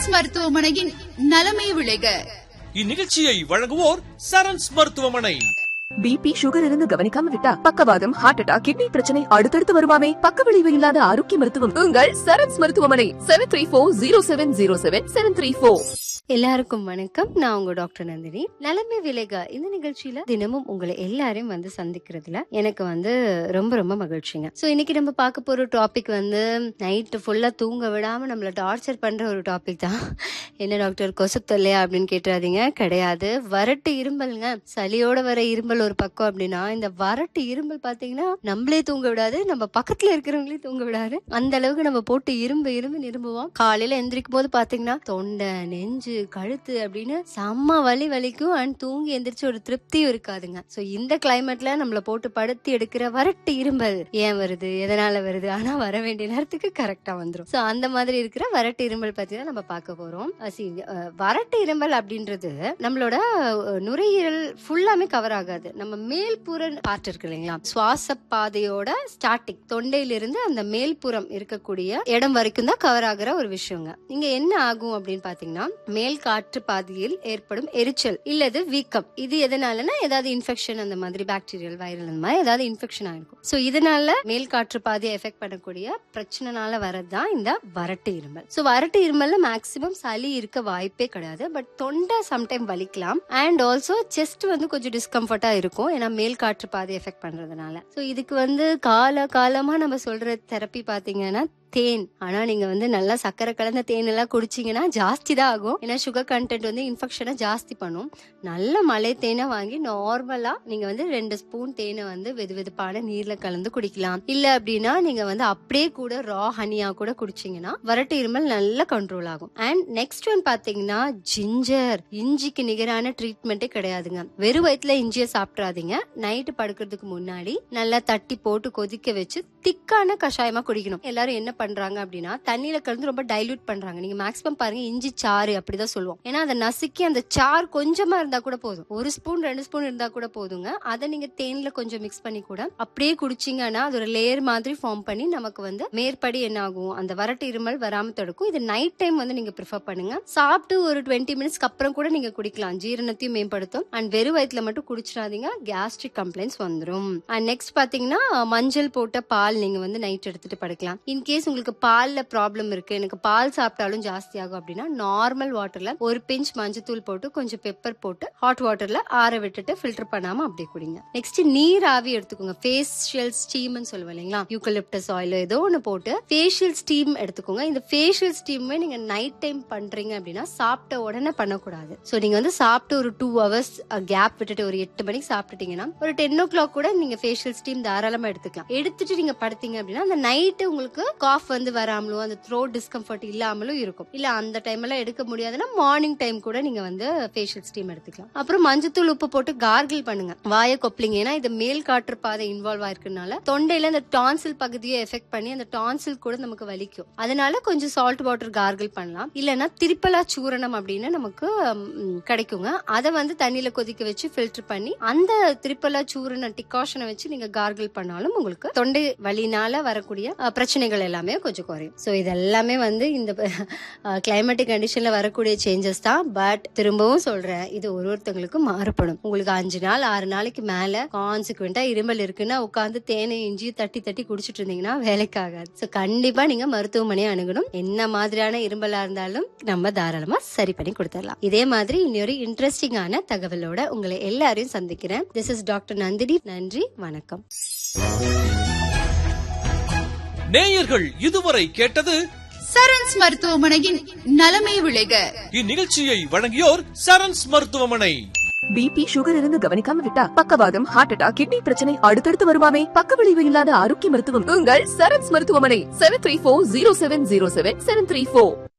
சரண்ஸ் மருத்துவமனையின் நலமே விளைக இந்நிகழ்ச்சியை வழங்குவோர் சரண்ஸ் மருத்துவமனை பிபி சுகர் இருந்து கவனிக்காம விட்டா பக்கவாதம் ஹார்ட் அட்டாக் கிட்னி பிரச்சனை அடுத்தடுத்து வருமாமே பக்க விளைவு இல்லாத ஆரோக்கிய மருத்துவம் உங்கள் சரண்ஸ் மருத்துவமனை seven three four zero seven zero seven seven three four எல்லாருக்கும் வணக்கம் நான் உங்க டாக்டர் நந்தினி நலமே விலைகா இந்த நிகழ்ச்சியில தினமும் உங்களை எல்லாரையும் வந்து சந்திக்கிறதுல எனக்கு வந்து ரொம்ப ரொம்ப மகிழ்ச்சிங்க சோ இன்னைக்கு நம்ம பார்க்க போற டாபிக் வந்து நைட்டு ஃபுல்லா தூங்க விடாம நம்மள டார்ச்சர் பண்ற ஒரு டாபிக் தான் என்ன டாக்டர் கொசு தொல்லையா அப்படின்னு கேட்டுறாதீங்க கிடையாது வறட்டு இரும்பல்ங்க சளியோட வர இரும்பல் ஒரு பக்கம் அப்படின்னா இந்த வறட்டு இரும்பல் பாத்தீங்கன்னா நம்மளே தூங்க விடாது நம்ம பக்கத்துல இருக்கிறவங்களையும் தூங்க விடாது அந்த அளவுக்கு நம்ம போட்டு இரும்பு இரும்பு இரும்புவோம் காலையில எந்திரிக்கும் போது பாத்தீங்கன்னா தொண்டை நெஞ்சு கழுத்து அப்படின்னு செம்ம வலி வலிக்கும் அண்ட் தூங்கி எந்திரிச்சு ஒரு திருப்தியும் இருக்காதுங்க சோ இந்த கிளைமேட்ல நம்மள போட்டு படுத்தி எடுக்கிற வறட்டு இரும்பல் ஏன் வருது எதனால வருது ஆனா வர வேண்டிய நேரத்துக்கு கரெக்டா வந்துரும் சோ அந்த மாதிரி இருக்கிற வறட்டு இரும்பல் பத்தி தான் நம்ம பார்க்க போறோம் அஹ் see, அஹ் வறட்டு இரும்பல் அப்படின்றது நம்மளோட அஹ், நுரையீரல் ஃபுல்லாமே கவர் ஆகாது நம்ம மேல்புற பார்ட் இருக்கு இல்லைங்களா சுவாச பாதையோட ஸ்டார்டிங் தொண்டையிலிருந்து அந்த மேல்புறம் இருக்கக்கூடிய இடம் வரைக்கும் தான் கவர் ஆகுற ஒரு விஷயங்க இங்க என்ன ஆகும் அப்படின்னு பாத்தீங்கன்னா மேல் காற்று பாதையில் ஏற்படும் எரிச்சல் இல்லது வீக்கம் இது எதனாலனா ஏதாவது இன்ஃபெக்ஷன் அந்த மாதிரி பாக்டீரியல் வைரல் அந்த மாதிரி ஏதாவது இன்ஃபெக்ஷன் ஆயிருக்கும் சோ இதனால மேல் காற்று பாதையை எஃபெக்ட் பண்ணக்கூடிய பிரச்சனைனால வரதுதான் இந்த வறட்டு இருமல் சோ வறட்டு இருமல்ல மேக்சிமம் சளி இருக்க வாய்ப்பே கிடையாது பட் தொண்டை சம்டைம் வலிக்கலாம் அண்ட் ஆல்சோ செஸ்ட் வந்து கொஞ்சம் டிஸ்கம்ஃபர்ட்டா இருக்கும் ஏன்னா மேல் காற்று பாதை எஃபெக்ட் பண்றதுனால சோ இதுக்கு வந்து கால காலமா நம்ம சொல்ற தெரப்பி பாத்தீங்கன்னா தேன் ஆனா நீங்க வந்து நல்லா சக்கரை கலந்த தேன் எல்லாம் குடிச்சீங்கன்னா ஜாஸ்தி தான் ஆகும் ஏன்னா சுகர் கண்டென்ட் வந்து இன்ஃபெக்ஷனை ஜாஸ்தி பண்ணும் நல்ல மலை தேனை வாங்கி நார்மலா நீங்க வந்து ரெண்டு ஸ்பூன் தேனை வந்து வெது வெதுப்பான நீர்ல கலந்து குடிக்கலாம் இல்ல அப்படின்னா நீங்க வந்து அப்படியே கூட ரா ஹனியா கூட குடிச்சீங்கன்னா வறட்டு இருமல் நல்லா கண்ட்ரோல் ஆகும் அண்ட் நெக்ஸ்ட் ஒன் பாத்தீங்கன்னா ஜிஞ்சர் இஞ்சிக்கு நிகரான ட்ரீட்மெண்ட்டே கிடையாதுங்க வெறும் வயிற்றுல இஞ்சியை சாப்பிட்றாதீங்க நைட்டு படுக்கிறதுக்கு முன்னாடி நல்லா தட்டி போட்டு கொதிக்க வச்சு திக்கான கஷாயமா குடிக்கணும் எல்லாரும் என்ன பண்றாங்க அப்படின்னா தண்ணியில கலந்து ரொம்ப டைல்யூட் பண்றாங்க நீங்க மேக்ஸிமம் பாருங்க இஞ்சி சாறு அப்படிதான் சொல்லுவோம் ஏன்னா அதை நசுக்கி அந்த சார் கொஞ்சமா இருந்தா கூட போதும் ஒரு ஸ்பூன் ரெண்டு ஸ்பூன் இருந்தா கூட போதுங்க அதை நீங்க தேன்ல கொஞ்சம் மிக்ஸ் பண்ணி கூட அப்படியே குடிச்சீங்கன்னா அது ஒரு லேயர் மாதிரி ஃபார்ம் பண்ணி நமக்கு வந்து மேற்படி என்ன ஆகும் அந்த வறட்டு இருமல் வராம தடுக்கும் இது நைட் டைம் வந்து நீங்க ப்ரிஃபர் பண்ணுங்க சாப்பிட்டு ஒரு டுவெண்ட்டி மினிட்ஸ்க்கு அப்புறம் கூட நீங்க குடிக்கலாம் ஜீரணத்தையும் மேம்படுத்தும் அண்ட் வெறும் வயிற்றுல மட்டும் குடிச்சிடாதீங்க கேஸ்ட்ரிக் கம்ப்ளைண்ட்ஸ் வந்துரும் அண்ட் நெக்ஸ்ட் பாத்தீங்கன்னா மஞ்சள் போட்ட பால் நீங்க வந்து நைட் எடுத்துட்டு படுக்கலாம் இன்கேஸ் உங்களுக்கு பால்ல ப்ராப்ளம் இருக்கு எனக்கு பால் சாப்பிட்டாலும் ஜாஸ்தி ஆகும் அப்படின்னா நார்மல் வாட்டர்ல ஒரு பிஞ்ச் மஞ்சத்தூள் போட்டு கொஞ்சம் பெப்பர் போட்டு ஹாட் வாட்டர்ல ஆற விட்டுட்டு ஃபில்டர் பண்ணாம அப்படியே குடிங்க நெக்ஸ்ட் நீர் ஆவி எடுத்துக்கோங்க ஃபேஷியல் ஸ்டீம்னு சொல்லுவோம் இல்லைங்களா யூக்கலிப்டஸ் ஆயில் ஏதோ ஒன்று போட்டு ஃபேஷியல் ஸ்டீம் எடுத்துக்கோங்க இந்த ஃபேஷியல் ஸ்டீமே நீங்க நைட் டைம் பண்றீங்க அப்படின்னா சாப்பிட்ட உடனே பண்ணக்கூடாது ஸோ நீங்க வந்து சாப்பிட்டு ஒரு டூ ஹவர்ஸ் கேப் விட்டுட்டு ஒரு எட்டு மணிக்கு சாப்பிட்டுட்டீங்கன்னா ஒரு டென் ஓ கிளாக் கூட நீங்க ஃபேஷியல் ஸ்டீம் தாராளமா எடுத்துக்கலாம் எடுத்துட்டு நீங்க படுத்தீங்க அப்படின்னா அந்த நைட்டு உங்களுக்கு காஃப் வந்து வராமலும் அந்த த்ரோட் டிஸ்கம்ஃபர்ட் இல்லாமலும் இருக்கும் இல்ல அந்த டைம் எல்லாம் எடுக்க முடியாதுன்னா மார்னிங் டைம் கூட நீங்க வந்து ஃபேஷியல் ஸ்டீம் எடுத்துக்கலாம் அப்புறம் மஞ்சத்தூள் உப்பு போட்டு கார்கிள் பண்ணுங்க வாயை கொப்பளிங்க ஏன்னா இது மேல் காற்று பாதை இன்வால்வ் ஆயிருக்கனால தொண்டையில அந்த டான்சில் பகுதியை எஃபெக்ட் பண்ணி அந்த டான்சில் கூட நமக்கு வலிக்கும் அதனால கொஞ்சம் சால்ட் வாட்டர் கார்கிள் பண்ணலாம் இல்லைன்னா திரிப்பலா சூரணம் அப்படின்னு நமக்கு ம், கிடைக்குங்க அதை வந்து தண்ணியில கொதிக்க வச்சு ஃபில்டர் பண்ணி அந்த திரிப்பலா சூரண டிகாஷனை வச்சு நீங்க கார்கிள் பண்ணாலும் உங்களுக்கு தொண்டை வலினால வரக்கூடிய அஹ், பிரச்சனைகள் எல்லாமே கொஞ்சம் குறையும் ஸோ இதெல்லாமே வந்து இந்த கிளைமேட்டிக் கண்டிஷன்ல வரக்கூடிய சேஞ்சஸ் தான் பட் திரும்பவும் சொல்றேன் இது ஒரு ஒருத்தங்களுக்கும் மாறுபடும் உங்களுக்கு அஞ்சு நாள் ஆறு நாளைக்கு மேல கான்சிக்வெண்டா இருமல் இருக்குன்னா உட்காந்து தேனை இஞ்சி தட்டி தட்டி குடிச்சிட்டு இருந்தீங்கன்னா வேலைக்கு ஆகாது ஸோ கண்டிப்பா நீங்க மருத்துவமனையை அணுகணும் என்ன மாதிரியான இருமலா இருந்தாலும் நம்ம தாராளமா சரி பண்ணி கொடுத்துடலாம் இதே மாதிரி இன்னொரு இன்ட்ரெஸ்டிங்கான தகவலோட உங்களை எல்லாரையும் சந்திக்கிறேன் திஸ் இஸ் டாக்டர் நந்தினி நன்றி வணக்கம் நேயர்கள் இதுவரை கேட்டது சரண்ஸ் மருத்துவமனையின் நலமே விளைக இந்நிகழ்ச்சியை வழங்கியோர் சரண்ஸ் மருத்துவமனை பிபி சுகர் இருந்து கவனிக்காம விட்டா பக்கவாதம் ஹார்ட் அட்டாக் கிட்னி பிரச்சனை அடுத்தடுத்து வருமாமே பக்க விளைவு இல்லாத ஆரோக்கிய மருத்துவம் உங்கள் சரண்ஸ் மருத்துவமனை seven three four zero seven zero seven seven three four